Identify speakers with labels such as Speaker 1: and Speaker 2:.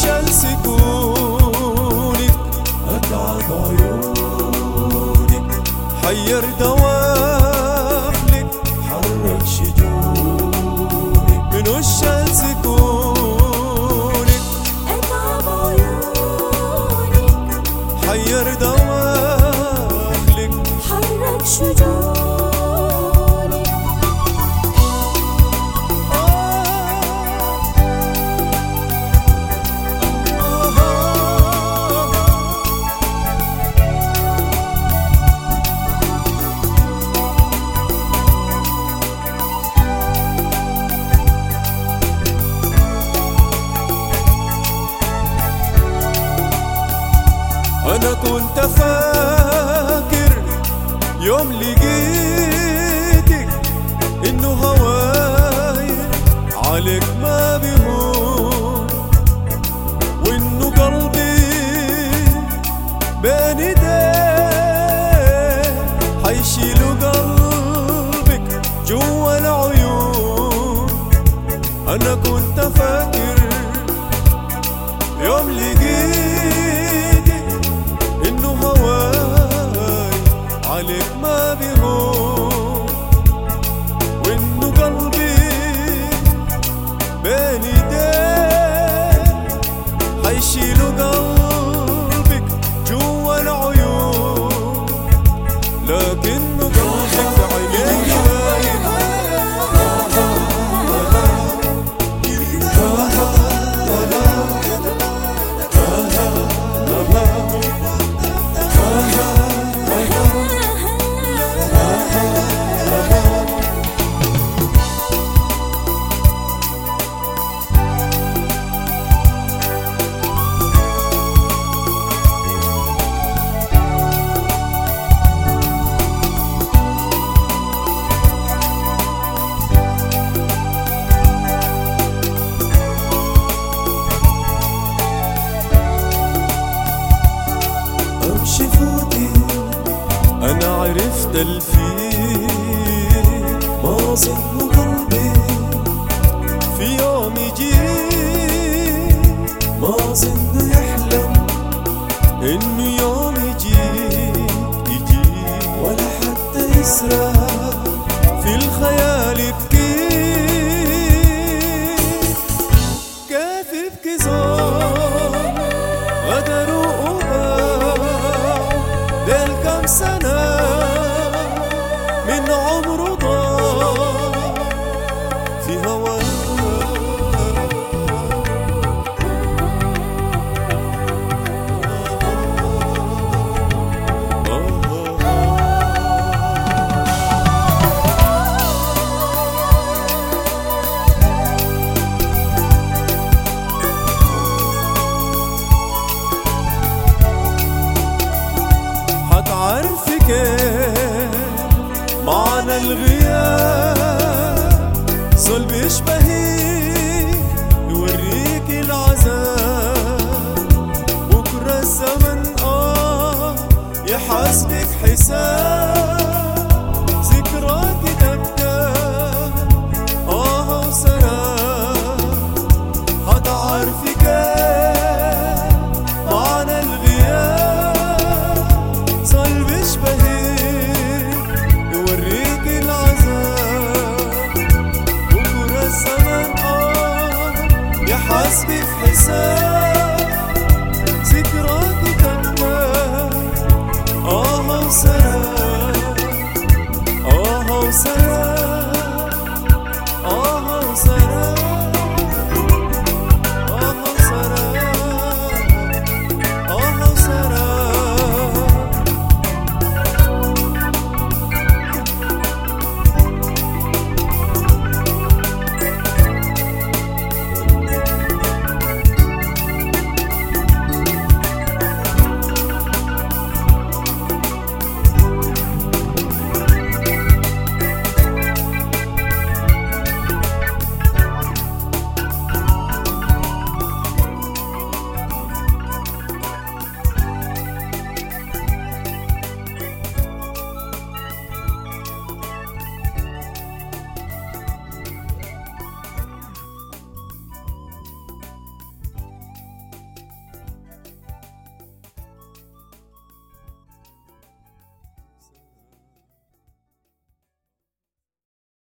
Speaker 1: وشال سكونك
Speaker 2: أتعب عيونك
Speaker 1: حير دواخلك
Speaker 2: حرك شجونك
Speaker 1: من وشال سكونك
Speaker 3: أتعب عيونك
Speaker 1: حير دواخلك
Speaker 3: حرك شجوني
Speaker 1: أنا كنت فاكر يوم لقيتك إنه هواي عليك ما بيهون وإنه قلبي بين إيديه حيشيلوا قلبك جوا العيون أنا كنت فاكر يوم لقيتك انه هواي عليك ما بيهون وانه قلبي بين ايديه حيشيلوا قلبك جوا العيون لكنه قلبك في عينيك باين
Speaker 2: أمشي فوتي
Speaker 1: انا عرفت الفيل
Speaker 2: ما ظن قلبي
Speaker 1: في يوم يجي
Speaker 2: ما ظن يحلم
Speaker 1: انه يوم يجيك يجيك
Speaker 2: ولا حتى يسرح
Speaker 1: في الخيال يبكي